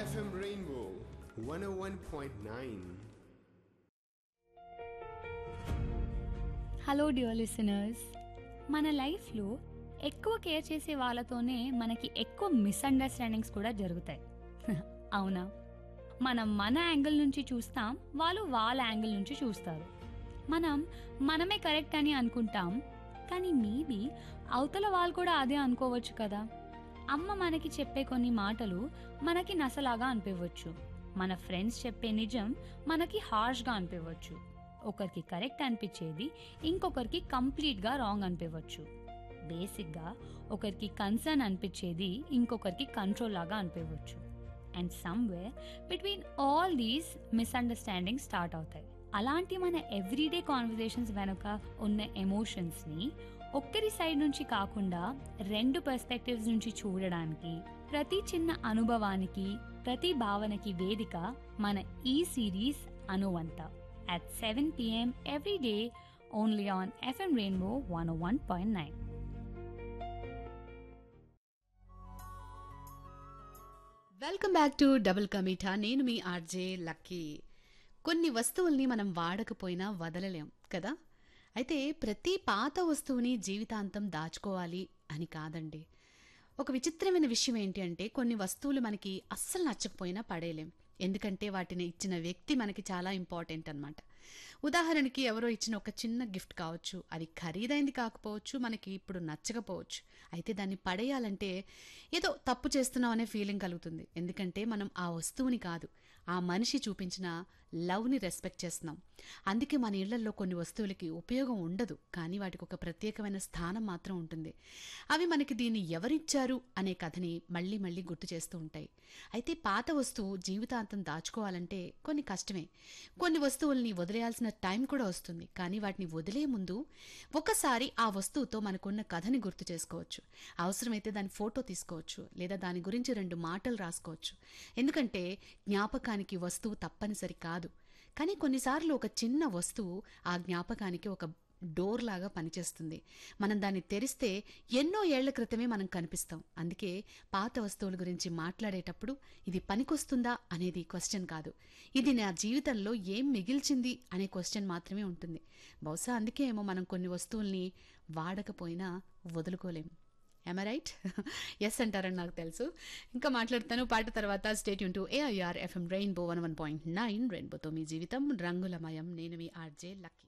FM Rainbow 101.9. Hello dear listeners మన లైఫ్లో ఎక్కువ కేర్ చేసే వాళ్ళతోనే మనకి ఎక్కువ మిస్అండర్స్టాండింగ్స్ కూడా జరుగుతాయి అవునా మనం మన యాంగిల్ నుంచి చూస్తాం వాళ్ళు వాళ్ళ యాంగిల్ నుంచి చూస్తారు మనం మనమే కరెక్ట్ అని అనుకుంటాం కానీ మేబీ అవతల వాళ్ళు కూడా అదే అనుకోవచ్చు కదా అమ్మ మనకి చెప్పే కొన్ని మాటలు మనకి నసలాగా అనిపించవచ్చు మన ఫ్రెండ్స్ చెప్పే నిజం మనకి హార్ష్గా అనిపించవచ్చు ఒకరికి కరెక్ట్ అనిపించేది ఇంకొకరికి కంప్లీట్గా రాంగ్ అనిపించవచ్చు బేసిక్గా ఒకరికి కన్సర్న్ అనిపించేది ఇంకొకరికి కంట్రోల్ లాగా అనిపించవచ్చు and somewhere between all these misunderstanding start అవుతాయి అలాంటి మన ఎవ్రీడే కాన్వర్జేషన్స్ వెనుక ఉన్న ఎమోషన్స్ని ఒక్కరి సైడ్ నుంచి కాకుండా రెండు పర్స్పెక్టివ్స్ నుంచి చూడడానికి ప్రతి చిన్న అనుభవానికి ప్రతి భావనకి వేదిక మన ఈ సిరీస్ అనువంత at 7 p.m. every day only on FM Rainbow 101.9. Welcome back to double కమీఠా నేను మీ ఆర్జే లక్కీ కొన్ని వస్తువుల్ని మనం వాడకపోయినా వదలలేం కదా అయితే ప్రతి పాత వస్తువుని జీవితాంతం దాచుకోవాలి అని కాదండి ఒక విచిత్రమైన విషయం ఏంటి అంటే కొన్ని వస్తువులు మనకి అస్సలు నచ్చకపోయినా పడేయలేం ఎందుకంటే వాటిని ఇచ్చిన వ్యక్తి మనకి చాలా ఇంపార్టెంట్ అన్నమాట ఉదాహరణకి ఎవరో ఇచ్చిన ఒక చిన్న గిఫ్ట్ కావచ్చు అది ఖరీదైంది కాకపోవచ్చు మనకి ఇప్పుడు నచ్చకపోవచ్చు అయితే దాన్ని పడేయాలంటే ఏదో తప్పు చేస్తున్నాం అనే ఫీలింగ్ కలుగుతుంది ఎందుకంటే మనం ఆ వస్తువుని కాదు ఆ మనిషి చూపించిన లవ్ని రెస్పెక్ట్ చేస్తున్నాం అందుకే మన ఇళ్లలో కొన్ని వస్తువులకి ఉపయోగం ఉండదు కానీ వాటికి ఒక ప్రత్యేకమైన స్థానం మాత్రం ఉంటుంది అవి మనకి దీన్ని ఎవరిచ్చారు అనే కథని మళ్ళీ మళ్ళీ గుర్తు చేస్తూ ఉంటాయి అయితే పాత వస్తువు జీవితాంతం దాచుకోవాలంటే కొన్ని కష్టమే కొన్ని వస్తువుల్ని వదిలేయాల్సిన టైం కూడా వస్తుంది కానీ వాటిని వదిలే ముందు ఒకసారి ఆ వస్తువుతో మనకున్న కథని గుర్తు చేసుకోవచ్చు అవసరమైతే దాని ఫోటో తీసుకోవచ్చు లేదా దాని గురించి రెండు మాటలు రాసుకోవచ్చు ఎందుకంటే జ్ఞాపకానికి వస్తువు తప్పనిసరి కాదు కానీ కొన్నిసార్లు ఒక చిన్న వస్తువు ఆ జ్ఞాపకానికి ఒక డోర్ లాగా పనిచేస్తుంది మనం దాన్ని తెరిస్తే ఎన్నో ఏళ్ల క్రితమే మనం కనిపిస్తాం అందుకే పాత వస్తువుల గురించి మాట్లాడేటప్పుడు ఇది పనికొస్తుందా అనేది క్వశ్చన్ కాదు ఇది నా జీవితంలో ఏం మిగిల్చింది అనే క్వశ్చన్ మాత్రమే ఉంటుంది బహుశా అందుకే ఏమో మనం కొన్ని వస్తువుల్ని వాడకపోయినా వదులుకోలేం ఎమ రైట్ ఎస్ అంటారని నాకు తెలుసు ఇంకా మాట్లాడతాను పాట తర్వాత స్టేట్ యూన్ to AIR FM rainbow one one point nine రెయిన్బోతో మీ జీవితం రంగులమయం నేను మీ ఆర్జే లక్కీ